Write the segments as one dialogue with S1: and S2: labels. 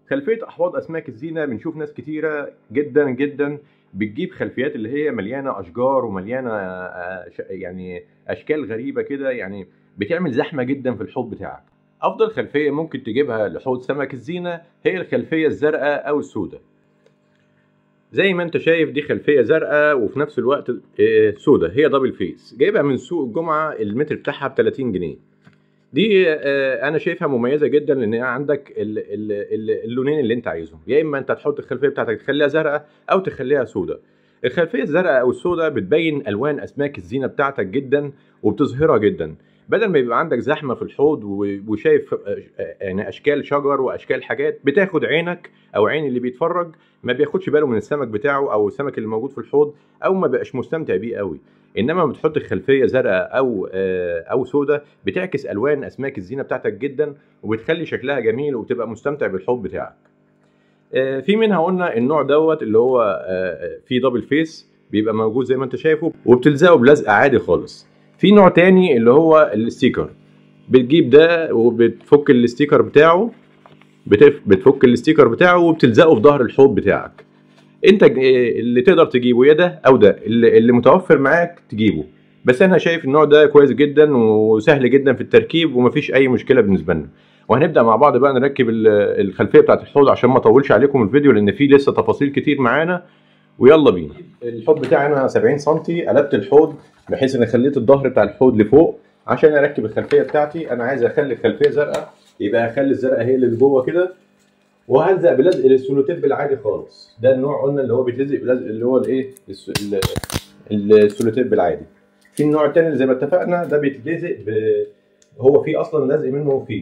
S1: خلفيه احواض اسماك الزينه بنشوف ناس كتيره جدا جدا بتجيب خلفيات اللي هي مليانه اشجار ومليانه آه، ش- يعني اشكال غريبه كده يعني بتعمل زحمه جدا في الحوض بتاعك افضل خلفيه ممكن تجيبها لحوض سمك الزينه هي الخلفيه الزرقاء او السوداء زي ما انت شايف دي خلفيه زرقاء وفي نفس الوقت آه، سوداء هي دبل فيس جايبها من سوق الجمعه المتر بتاعها ب 30 جنيه دي آه، انا شايفها مميزه جدا لان عندك ال- ال- ال- اللونين اللي انت عايزهم يا اما انت تحط الخلفيه بتاعتك تخليها زرقاء او تخليها سوداء الخلفيه الزرقاء او السوداء بتبين الوان اسماك الزينه بتاعتك جدا وبتظهرها جدا بدل ما يبقى عندك زحمه في الحوض و- وشايف آه، آه، يعني اشكال شجر واشكال حاجات بتاخد عينك او عين اللي بيتفرج ما بياخدش باله من السمك بتاعه او السمك اللي موجود في الحوض او ما بقاش مستمتع بيه قوي انما لما بتحط خلفيه زرقاء او آه، او سوداء بتعكس الوان اسماك الزينه بتاعتك جدا وبتخلي شكلها جميل وبتبقى مستمتع بالحوض بتاعك آه، في منها قلنا النوع دوت اللي هو آه، فيه دبل فيس بيبقى موجود زي ما انت شايفه وبتلزقه بلزقه عادي خالص في نوع تاني اللي هو الستيكر بتجيب ده وبتفك الستيكر بتاعه بتف... بتفك الستيكر بتاعه وبتلزقه في ظهر الحوض بتاعك انت ج- اللي تقدر تجيبه يا ده او ده اللي, اللي متوفر معاك تجيبه بس انا شايف النوع ده كويس جدا وسهل جدا في التركيب ومفيش اي مشكله بالنسبه لنا وهنبدا مع بعض بقى نركب ال- الخلفيه بتاعت الحوض عشان ما اطولش عليكم الفيديو لان فيه لسه تفاصيل كتير معانا ويلا بينا الحوض بتاعي انا 70 سم قلبت الحوض بحيث ان خليت الظهر بتاع الحوض لفوق عشان اركب الخلفيه بتاعتي انا عايز اخلي الخلفيه زرقاء يبقى اخلي الزرقاء هي اللي جوه كده وهلزق بلزق السولوتيب العادي خالص ده النوع قلنا اللي هو بيتلزق بلزق اللي هو الايه الس- ال- السولوتيب العادي في النوع التاني اللي زي ما اتفقنا ده بيتلزق ب... هو فيه اصلا لزق منه فيه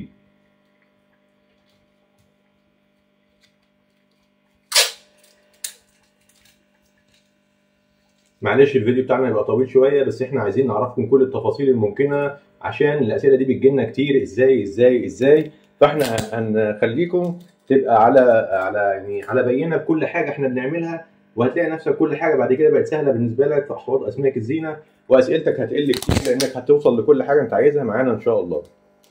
S1: معلش الفيديو بتاعنا يبقى طويل شويه بس احنا عايزين نعرفكم كل التفاصيل الممكنه عشان الاسئله دي بتجيلنا كتير ازاي ازاي ازاي فاحنا هنخليكم تبقى على على يعني على بينه بكل حاجه احنا بنعملها وهتلاقي نفسك كل حاجه بعد كده بقت سهله بالنسبه لك في احواض اسماك الزينه واسئلتك هتقل كتير لانك هتوصل لكل حاجه انت عايزها معانا ان شاء الله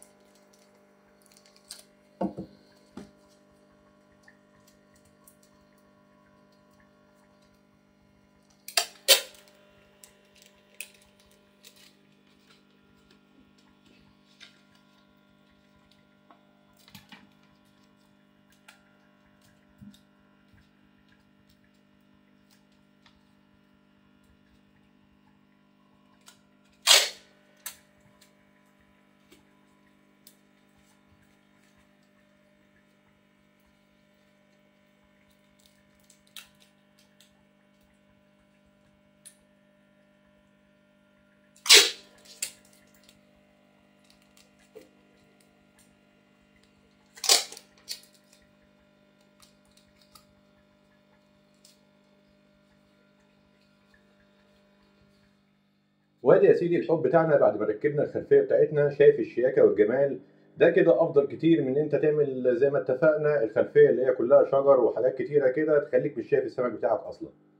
S1: وادي يا سيدي الحب بتاعنا بعد ما ركبنا الخلفيه بتاعتنا شايف الشياكه والجمال ده كده افضل كتير من ان انت تعمل زي ما اتفقنا الخلفيه اللي هي كلها شجر وحاجات كتيره كده تخليك مش شايف السمك بتاعك اصلا